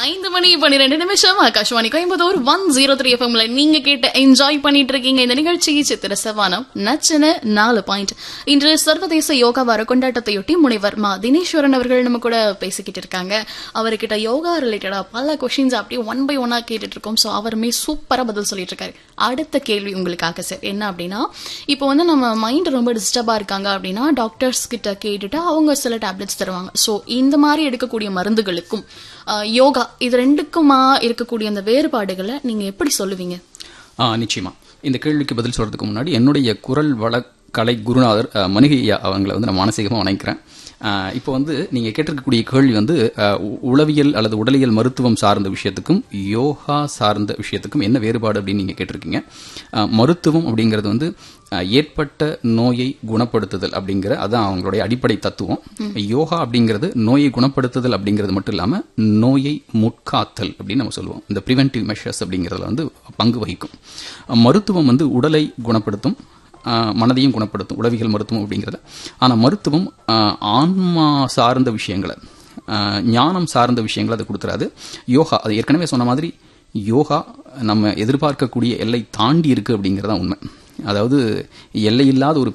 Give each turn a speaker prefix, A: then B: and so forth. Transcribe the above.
A: ஐந்து மணி பன்னிரெண்டு நிமிஷம் Akashvani Coimbatore one zero three எஃப்எம்ல நீங்க கேட்டு என்ஜாய் பண்ணிட்டு இருக்கீங்க இந்த நிகழ்ச்சி சித்திர சவானம் நச்சன நாலு பாயிண்ட் இன்று சர்வதேச யோகா வார கொண்டாட்டத்தையொட்டி முனைவர் மா தினேஸ்வரன் அவர்கள் நம்ம கூட பேசிக்கிட்டு இருக்காங்க அவர்கிட்ட யோகா ரிலேட்டடா பல கொஸ்டின்ஸ் அப்படியே ஒன் பை ஒன்னா கேட்டுட்டு இருக்கோம் ஸோ அவருமே சூப்பரா பதில் சொல்லிட்டு இருக்காரு அடுத்த கேள்வி உங்களுக்காக சார் என்ன அப்படின்னா இப்போ வந்து நம்ம மைண்ட் ரொம்ப டிஸ்டர்பா இருக்காங்க அப்படின்னா டாக்டர்ஸ் கிட்ட கேட்டுட்டு அவங்க சில டேப்லெட்ஸ் தருவாங்க ஸோ இந்த மாதிரி எடுக்கக்கூடிய மருந்துகளுக்கும் அஹ், யோகா இது ரெண்டுக்குமா இருக்கக்கூடிய அந்த வேறுபாடுகளை நீங்க எப்படி சொல்லுவீங்க
B: ஆ நிச்சயமா இந்த கேள்விக்கு பதில் சொல்றதுக்கு முன்னாடி என்னுடைய குரல் வள கலை குருநாதர் அஹ், மணிகை ஐயா அவங்களை வந்து நான் மானசீகமாக வணங்குறேன் அஹ், இப்போ வந்து நீங்க கேட்டிருக்கக்கூடிய கேள்வி வந்து அஹ், உ- உளவியல் அல்லது உடலியல் மருத்துவம் சார்ந்த விஷயத்துக்கும் யோகா சார்ந்த விஷயத்துக்கும் என்ன வேறுபாடு அப்படின்னு நீங்க கேட்டிருக்கீங்க அஹ், மருத்துவம் அப்படிங்கிறது வந்து அஹ், ஏற்பட்ட நோயை குணப்படுத்துதல் அப்படிங்கிற அதான் அவங்களுடைய அடிப்படை தத்துவம் யோகா அப்படிங்கிறது நோயை குணப்படுத்துதல் அப்படிங்கிறது மட்டும் இல்லாம நோயை முட்காத்தல் அப்படின்னு நம்ம சொல்லுவோம் இந்த ப்ரிவென்டிவ் மெஷர்ஸ் அப்படிங்கிறதுல வந்து பங்கு வகிக்கும் அஹ், மருத்துவம் வந்து உடலை குணப்படுத்தும் அஹ், மனதையும் குணப்படுத்தும் உளவியல் மருத்துவம் அப்படிங்கிறது ஆனால் மருத்துவம் அஹ், ஆன்மா சார்ந்த விஷயங்களை அஹ், ஞானம் சார்ந்த விஷயங்களை அது கொடுத்துறாது யோகா அது ஏற்கனவே சொன்ன மாதிரி யோகா நம்ம எதிர்பார்க்கக்கூடிய எல்லை தாண்டி இருக்கு அப்படிங்கிறதா உண்மை அதாவது எல்லையில்லாத ஒரு